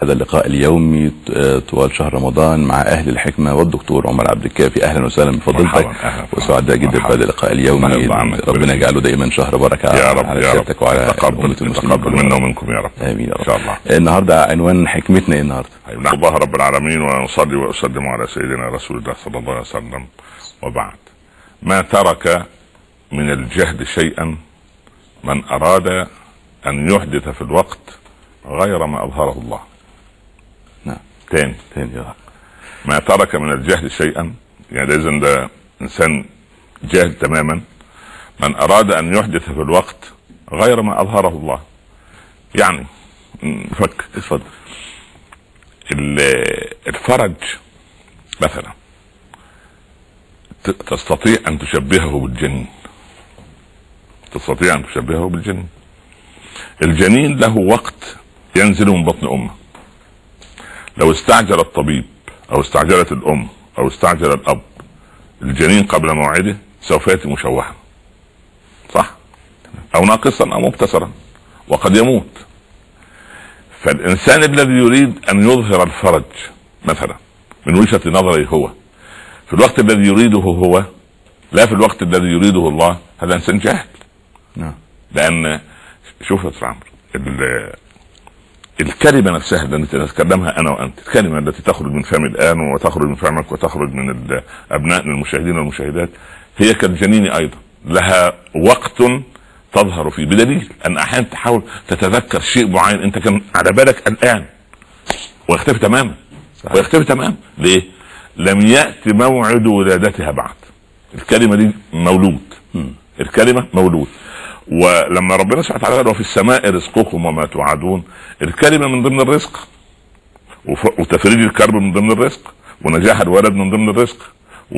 هذا اللقاء اليومي آه، طوال شهر رمضان مع اهل الحكمه والدكتور عمر عبد الكافي اهلا وسهلا بفضيلتك مرحبا، أهلا. وسعداء جدا مرحبا. بهذا اللقاء اليومي الله يرضى عنك. ربنا يجعله دايما شهر بركه يا رب على يا رب سيادتك وعلى تقبل أمة المسلمين تقبل كلهم. منا ومنكم يا رب امين يا ان رب شاء الله النهارده عنوان حكمتنا ايه النهارده نحمد الله رب العالمين ونصلي واسلم على سيدنا رسول الله صلى الله عليه وسلم وبعد ما ترك من الجهد شيئا من اراد ان يحدث في الوقت غير ما اظهره الله نعم تاني تاني يا رب ما ترك من الجهل شيئا يعني ده اذا ده انسان جاهل تماما من اراد ان يحدث في الوقت غير ما اظهره الله يعني فك اتفضل ال- الفرج مثلا ت- تستطيع ان تشبهه بالجنين تستطيع ان تشبهه بالجنين الجنين له وقت ينزل من بطن امه لو استعجل الطبيب او استعجلت الام او استعجل الاب الجنين قبل موعده سوف ياتي مشوها صح او ناقصا او مبتسرا وقد يموت فالانسان الذي يريد ان يظهر الفرج مثلا من وجهه نظره هو في الوقت الذي يريده هو لا في الوقت الذي يريده الله هذا انسان جاهل نعم لان شوف يا استاذ عمرو ال- الكلمه نفسها التي نتكلمها انا وانت الكلمه التي تخرج من فم الان وتخرج من فمك وتخرج من ال- ابنائنا المشاهدين والمشاهدات هي كالجنين ايضا لها وقت تظهر فيه بدليل ان احيانا تحاول تتذكر شيء معين انت كان على بالك الان ويختفي تماما صحيح. ويختفي تماما ليه؟ لم ياتي موعد ولادتها بعد الكلمه دي مولود مم. الكلمه مولود ولما ربنا سبحانه وتعالى قال وفي السماء رزقكم وما توعدون الكلمه من ضمن الرزق وف- وتفريج الكرب من ضمن الرزق ونجاح الولد من ضمن الرزق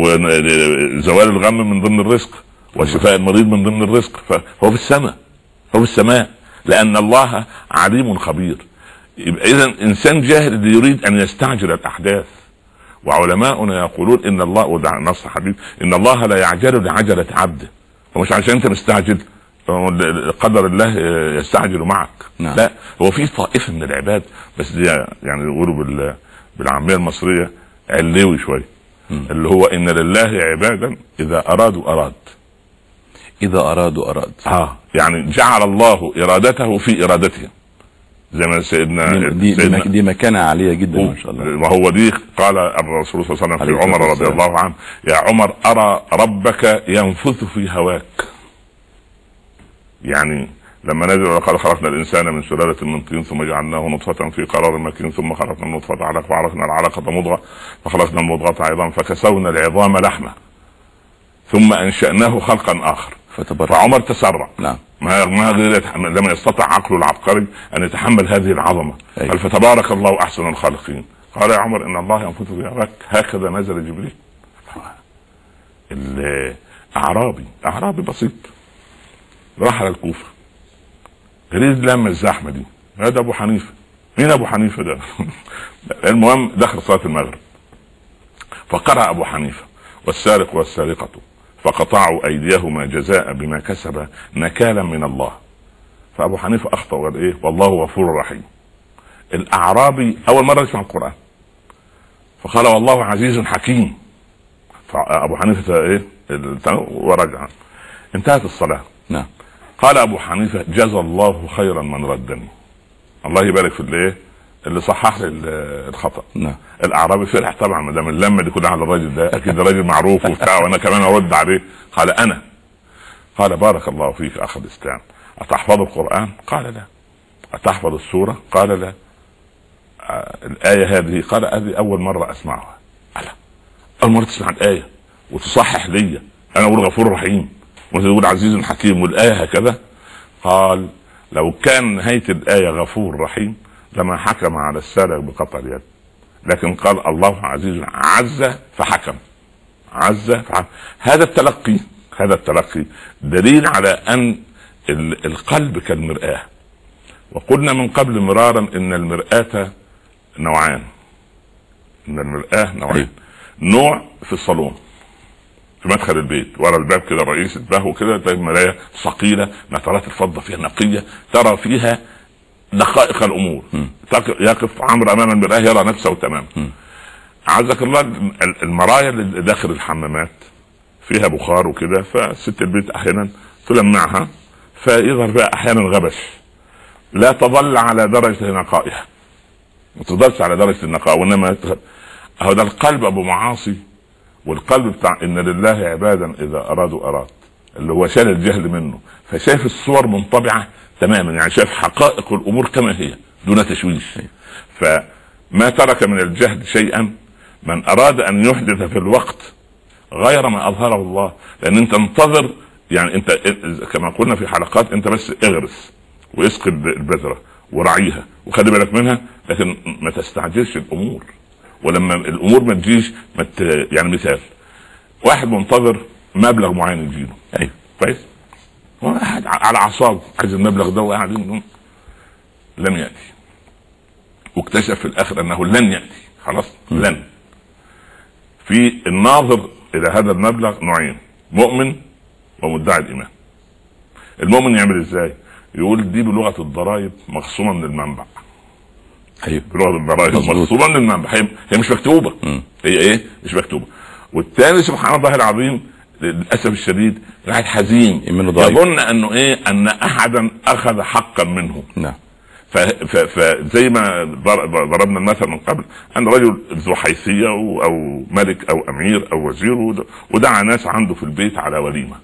وزوال الغم من ضمن الرزق وشفاء المريض من ضمن الرزق فهو في السماء هو في السماء لان الله عليم خبير يبقى اذا انسان جاهل اللي يريد ان يستعجل الاحداث وعلماؤنا يقولون ان الله وده نص حديث ان الله لا يعجل لعجله عبده ومش عشان انت مستعجل هو قدر الله يستعجل معك نعم. لا هو في طائفه من العباد بس دي يعني يقولوا بال بالعاميه المصريه علوي شويه مم. اللي هو ان لله عبادا اذا ارادوا اراد اذا ارادوا اراد اه يعني جعل الله ارادته في ارادتهم زي ما سيدنا دي, دي, سيدنا دي مكانه عاليه جدا ما شاء الله وهو دي قال الرسول صلى الله عليه وسلم عليه في عمر الصلاة رضي والسلام. الله عنه يا عمر ارى ربك ينفث في هواك يعني لما نزل وقال خلقنا الانسان من سلاله من طين ثم جعلناه نطفه في قرار مكين ثم خلقنا النطفه علقه فعلقنا العلقه مضغه فخلقنا المضغه عظام فكسونا العظام لحمه ثم انشاناه خلقا اخر فتبارك فعمر تسرع نعم ما ما قدر يتحمل لم يستطع عقله العبقري ان يتحمل هذه العظمه أيوة. قال فتبارك الله احسن الخالقين قال يا عمر ان الله ينفث في هواك هكذا نزل جبريل الاعرابي اعرابي بسيط راح على الكوفه يريد لما الزحمه دي هذا ابو حنيفه مين ابو حنيفه ده المهم دخل صلاه المغرب فقرأ ابو حنيفه والسارق والسارقه فقطعوا ايديهما جزاء بما كسب نكالا من الله فابو حنيفه اخطا وقال ايه والله غفور رحيم الاعرابي اول مره يسمع القران فقال والله عزيز حكيم فابو حنيفه ايه ورجع انتهت الصلاه نعم قال ابو حنيفه جزى الله خيرا من ردني الله يبارك في الايه اللي صحح لي ال- الخطا نعم الاعرابي فرح طبعا ما دام اللمه دي كلها على الراجل ده اكيد راجل معروف وبتاع وانا كمان ارد عليه قال انا قال بارك الله فيك اخ الاسلام اتحفظ القران قال لا اتحفظ السوره قال لا آه الايه هذه قال هذه اول مره اسمعها قال اول مره تسمع الايه وتصحح لي انا اقول غفور رحيم وانت تقول عزيز حكيم والايه هكذا قال لو كان نهايه الايه غفور رحيم لما حكم على السارق بقطع اليد لكن قال الله عزيز عز فحكم عز فحكم هذا التلقي هذا التلقي دليل على ان ال- القلب كالمرآة وقلنا من قبل مرارا ان المرآة نوعان ان المرآة نوعين أيوة. نوع في الصالون في مدخل البيت ورا الباب كده رئيس بهو كده تلاقي مرايه ثقيله نترات الفضه فيها نقيه ترى فيها دقائق الامور تق- يقف عمرو امام المراه يرى نفسه تماما عزك الله ال- المرايا اللي داخل الحمامات فيها بخار وكده فست البيت احيانا تلمعها فيظهر فيها احيانا غبش لا تظل على درجه نقائها ما تظلش على درجه النقاء وانما يتغ- هو ده القلب ابو معاصي والقلب بتاع ان لله عبادا اذا ارادوا اراد اللي هو شال الجهل منه فشايف الصور منطبعه تماما يعني شايف حقائق الامور كما هي دون تشويش فما ترك من الجهل شيئا من اراد ان يحدث في الوقت غير ما اظهره الله لان انت انتظر يعني انت كما قلنا في حلقات انت بس اغرس واسقي البذره ورعيها وخلي بالك منها لكن ما تستعجلش الامور ولما الامور ما تجيش ما ت... يعني مثال واحد منتظر مبلغ معين يجيله ايوه كويس هو قاعد على اعصابه عايز المبلغ ده وقاعد يقول لم ياتي واكتشف في الاخر انه لن ياتي خلاص لن في الناظر الى هذا المبلغ نوعين مؤمن ومدعي الايمان المؤمن يعمل ازاي يقول دي بلغه الضرائب مخصومه من المنبع ايوه بلغه الضرائب مظبوط. مخصومه من المنبع هي, هي مش مكتوبه مم. هي ايه مش مكتوبه والثاني سبحان الله العظيم للاسف الشديد قاعد حزين إيمانه ضعيف. يظن انه ايه ان احدا اخذ حقا منه نعم ف- ف- فزي ما ضر- ضربنا المثل من قبل ان رجل ذو حيثيه او أو ملك او امير او وزير ود- ودعا ناس عنده في البيت على وليمه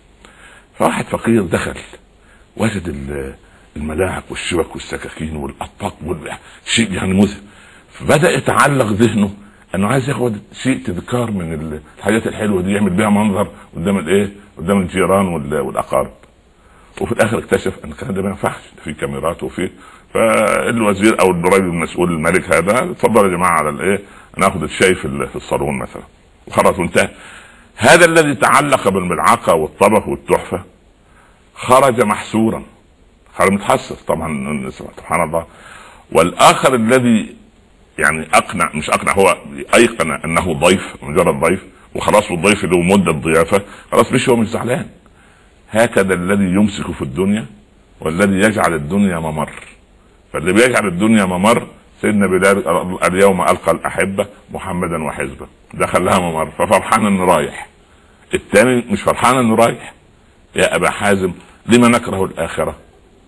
فواحد فقير دخل وجد ال- الملاعق والشبك والسكاكين والاطباق والشيء يعني مذهل فبدا يتعلق ذهنه انه عايز ياخد شيء تذكار من الحاجات الحلوه دي يعمل بيها منظر قدام الايه؟ قدام الجيران وال- والاقارب. وفي الاخر اكتشف ان الكلام ده ما ينفعش في كاميرات وفي فالوزير او الراجل المسؤول الملك هذا اتفضل يا جماعه على الايه ناخد الشاي في ال- في الصالون مثلا وخلاص وانتهى هذا الذي تعلق بالملعقه والطبخ والتحفه خرج محسورا خرج متحسر طبعا سبحان الله والاخر الذي يعني اقنع مش اقنع هو ايقن انه ضيف مجرد ضيف وخلاص والضيف له مده ضيافه خلاص مش هو مش زعلان هكذا الذي يمسك في الدنيا والذي يجعل الدنيا ممر فاللي بيجعل الدنيا ممر سيدنا بلال اليوم القى الاحبه محمدا وحزبه دخل لها ممر ففرحان انه رايح الثاني مش فرحان انه رايح يا ابا حازم لما نكره الاخره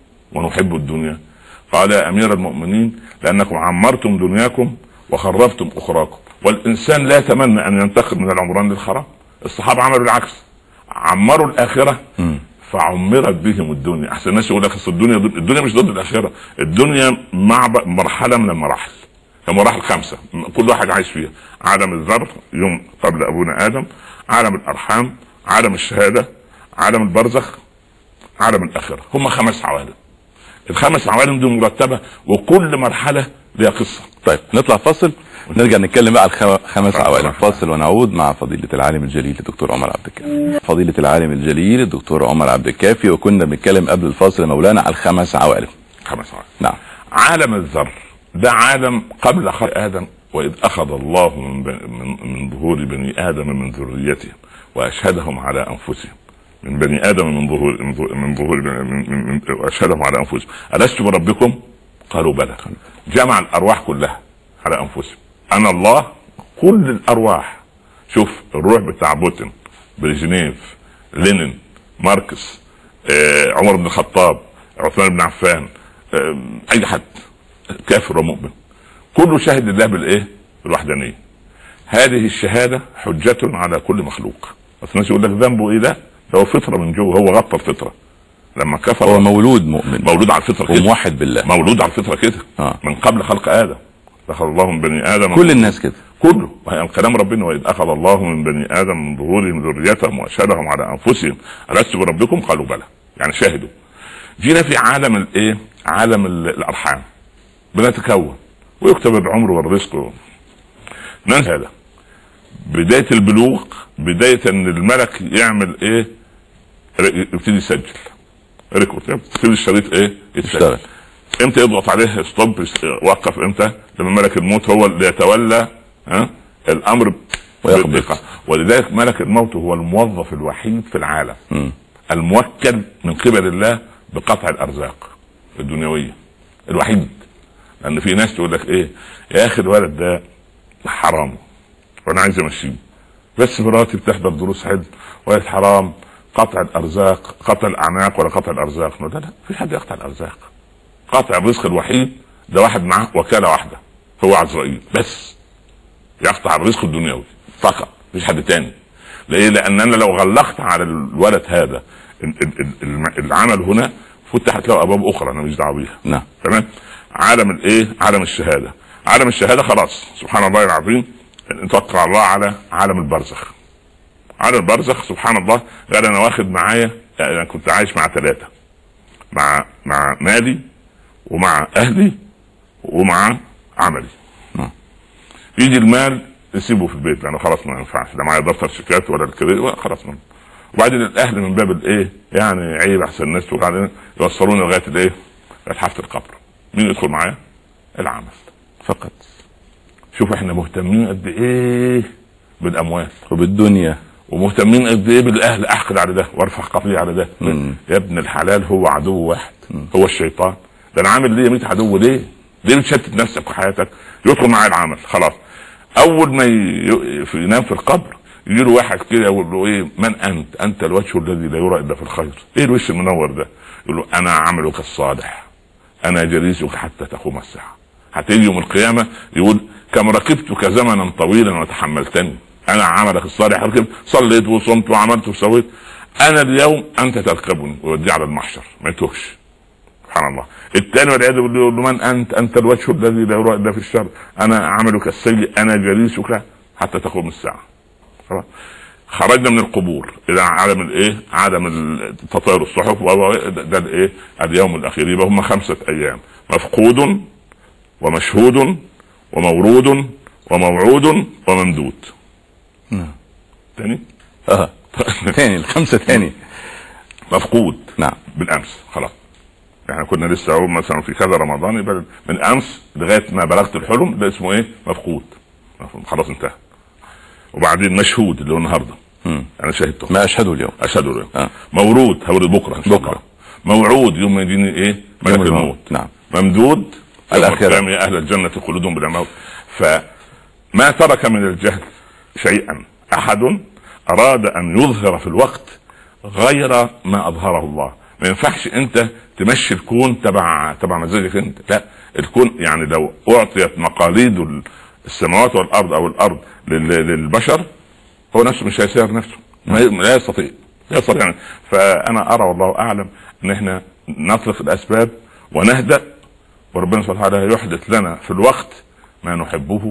ونحب الدنيا قال يا امير المؤمنين لانكم عمرتم دنياكم وخربتم اخراكم والانسان لا يتمنى ان ينتقل من العمران للخراب الصحابه عملوا العكس عمروا الاخره مم. فعمرت بهم الدنيا احسن الناس يقول لك أصل الدنيا ضد الدنيا مش ضد الاخره الدنيا مع مرحله من المراحل هي مراحل خمسه كل واحد عايش فيها عالم الذر يوم قبل ابونا ادم عالم الارحام عالم الشهاده عالم البرزخ عالم الاخره هم خمس عوالم الخمس عوالم دي مرتبه وكل مرحله لها قصه طيب نطلع فاصل ونرجع نتكلم بقى على الخمس آه، عوالم آه. فاصل ونعود مع فضيلة العالم الجليل الدكتور عمر عبد الكافي فضيلة العالم الجليل الدكتور عمر عبد الكافي وكنا بنتكلم قبل الفاصل يا مولانا على الخمس عوالم خمس عوالم نعم عالم الذر ده عالم قبل خلق ادم واذ اخذ الله من بن- من, من ظهور بني ادم من ذريتهم واشهدهم على انفسهم من بني ادم من ظهور من ظهور من ظهور من من من واشهدهم على انفسهم الست بربكم؟ قالوا بلى جمع الارواح كلها على انفسهم انا الله كل الارواح شوف الروح بتاع بوتين بريجنيف لينين ماركس آه، عمر بن الخطاب عثمان بن عفان آه، اي حد كافر ومؤمن كله شاهد لله بالايه؟ بالوحدانيه هذه الشهاده حجه على كل مخلوق بس الناس يقول لك ذنبه ايه ده؟ ده هو فطره من جوه هو غطى الفطره لما كفر هو مولود مؤمن مولود على الفطره كده وموحد بالله مولود على الفطره كده آه. من قبل خلق ادم دخل الله من بني ادم كل الناس كده كله وهي كلام ربنا واذ اخذ الله من بني ادم من ظهورهم ذريتهم واشهدهم على انفسهم الست بربكم قالوا بلى يعني شاهدوا جينا في عالم الايه عالم ال- الارحام بنتكون ويكتب العمر والرزق ننسى هذا بدايه البلوغ بدايه ان الملك يعمل ايه ر- يبتدي يسجل ريكورد يبتدي الشريط ايه يشتغل امتى يضغط عليه ستوب يس- وقف امتى لما ملك الموت هو اللي يتولى ها الامر ويقبض. بالدقة. ولذلك ملك الموت هو الموظف الوحيد في العالم مم. الموكل من قبل الله بقطع الارزاق الدنيويه الوحيد لان في ناس تقول لك ايه يا اخي الولد ده حرام وانا عايز امشيه بس مراتي بتحضر دروس علم وقالت حرام قطع الارزاق قطع الاعناق ولا قطع الارزاق لا لا في حد يقطع الارزاق قطع الرزق الوحيد ده واحد معاه وكاله واحده هو عزرائيل بس يقطع الرزق الدنيوي فقط مفيش حد تاني ليه؟ لان انا لو غلقت على الولد هذا ال- ال- ال- العمل هنا فتحت له ابواب اخرى انا مش دعوه بيها نعم تمام عالم الايه عالم الشهاده عالم الشهاده خلاص سبحان الله العظيم نتوكل على الله على عالم البرزخ عالم البرزخ سبحان الله قال انا واخد معايا يعني انا كنت عايش مع ثلاثه مع مع مالي ومع اهلي ومع عملي نعم. يجي المال نسيبه في البيت لانه خلاص ما ينفعش لا معايا دفتر شيكات ولا الكريدت خلاص من وبعدين الاهل من باب الايه يعني عيب احسن الناس تقول علينا يوصلوني لغايه الايه؟ لغايه حافه القبر مين يدخل معايا؟ العمل فقط شوف احنا مهتمين قد ايه بالاموال وبالدنيا ومهتمين قد ايه بالاهل احقد على ده وارفع قضيه على ده مم. يا ابن الحلال هو عدو واحد هو الشيطان ده انا عامل ليه 100 عدو ليه؟ ليه بتشتت نفسك وحياتك؟ يدخل معايا العمل خلاص اول ما ي- في- ينام في القبر يجي له واحد كده يقول له ايه من انت؟ انت الوجه الذي لا يرى الا في الخير، ايه الوش المنور ده؟ يقول له انا عملك الصالح انا جليسك حتى تقوم الساعه هتيجي يوم القيامه يقول كم ركبتك زمنا طويلا وتحملتني انا عملك الصالح ركبت صليت وصمت وعملت وسويت انا اليوم انت تركبني ويوديه على المحشر ما يتوهش سبحان الله الثاني والعياذ بالله يقول له من انت انت الوجه الذي لا يرى الا في الشر انا عملك السيء انا جليسك حتى تقوم الساعه خلاص خرجنا من القبور الى عالم الايه؟ عالم ال- تطاير الصحف وهو ده ده الايه؟ اليوم الاخير يبقى هم خمسه ايام مفقود ومشهود ومورود وموعود وممدود نعم تاني اه تاني الخمسه تاني مفقود نعم بالامس خلاص يعني كنا لسه اهو مثلا في كذا رمضان يبقى من امس لغايه ما بلغت الحلم ده اسمه ايه؟ مفقود مفقود. خلاص انتهى وبعدين مشهود اللي هو النهارده مم. انا شهدته ما اشهده اليوم اشهد له آه. مورود هورد بكره ان شاء بكرة. الله موعود يوم ما يجيني ايه؟ ملك يوم الموت. الموت نعم. ممدود الآخرة. الآخرة يا أهل الجنة خلودهم بلا موت فما ترك من الجهل شيئا أحد أراد أن يظهر في الوقت غير ما أظهره الله ما ينفعش أنت تمشي الكون تبع تبع مزاجك أنت لا الكون يعني لو أعطيت مقاليد السماوات والأرض أو الأرض لل- للبشر هو نفسه مش هيسير نفسه ما لا يستطيع لا يستطيع يعني. فانا ارى والله اعلم ان احنا نطلق الاسباب ونهدأ وربنا سبحانه وتعالى يحدث لنا في الوقت ما نحبه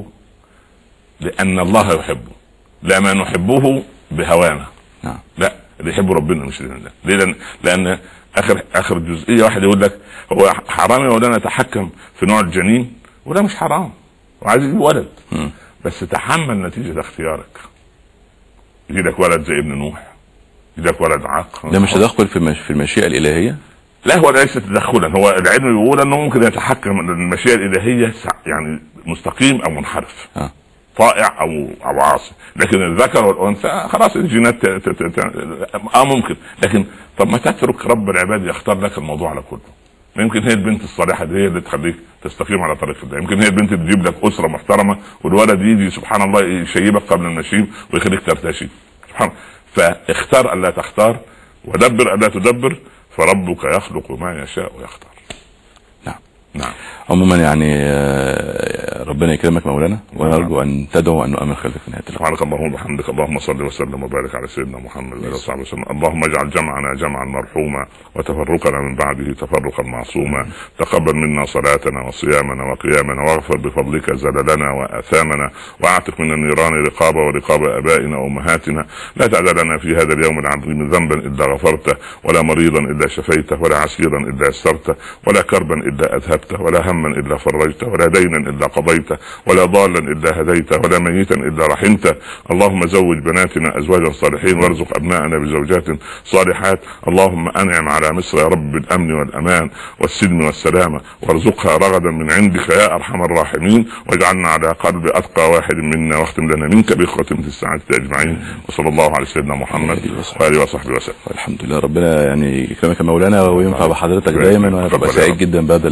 لان الله يحبه لا ما نحبه بهوانا نعم لا اللي يحب ربنا مش لله ليه لان لان اخر اخر جزئيه واحد يقول لك هو حرام يا مولانا نتحكم في نوع الجنين ولا مش حرام وعايز يجيب ولد مم. بس تحمل نتيجه اختيارك يجي لك ولد زي ابن نوح يجي لك ولد عاق ده مش تدخل في المش... في المشيئه الالهيه لا هو ليس تدخلا هو العلم بيقول انه ممكن يتحكم المشيئه الالهيه سع- يعني مستقيم او منحرف اه طائع او او عاصي لكن الذكر والانثى خلاص الجينات ت- ت- ت- ت- اه ممكن لكن طب ما تترك رب العباد يختار لك الموضوع على كله يمكن هي البنت الصالحه دي هي اللي تخليك تستقيم على طريق الله يمكن هي البنت اللي تجيب لك اسره محترمه والولد يجي سبحان الله يشيبك قبل النشيب ويخليك ترتشي سبحان الله فاختار الا تختار ودبر الا تدبر فربك يخلق ما يشاء ويختار نعم نعم عموما يعني آه، ربنا يكرمك مولانا ونرجو ان تدعو ان نؤمن خلفك في نهايه اللقاء سبحانك اللهم وبحمدك اللهم صل وسلم وبارك على سيدنا محمد وعلى اله وصحبه وسلم اللهم اجعل جمعنا جمعا مرحوما وتفرقنا من بعده تفرقا معصوما تقبل منا صلاتنا وصيامنا وقيامنا واغفر بفضلك زللنا واثامنا واعتق من النيران رقاب ورقاب ابائنا وامهاتنا لا تدع لنا في هذا اليوم العظيم ذنبا الا غفرته ولا مريضا الا شفيته ولا عسيرا الا يسرته ولا كربا الا اذهبته ولا هما الا فرجته ولا دينا الا قضيته ولا ضالا الا هديته ولا ميتا الا رحمته اللهم زوج بناتنا ازواجا صالحين وارزق ابنائنا بزوجات صالحات اللهم انعم على مصر يا رب بالامن والامان والسلم والسلامه وارزقها رغدا من عندك يا ارحم الراحمين واجعلنا على قلب اتقى واحد منا واختم لنا منك بخاتمه السعاده اجمعين وصلى الله على سيدنا محمد آله وصحبه. واله وصحبه وسلم الحمد لله ربنا يعني يكرمك يا مولانا وينفع بحضرتك دايما وانا ببقى ربنا سعيد يرحمك. جدا بهذا اللقاء الله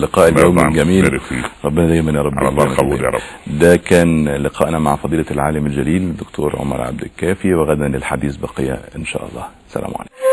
الجواب يرضى عنك. الجميل بارك فيك. ربنا دايما يا رب على الله يكرمك. القبول يا رب ده كان لقائنا مع فضيلة العالم الجليل الدكتور عمر عبد الكافي وغدا الحديث بقية إن شاء الله سلام عليكم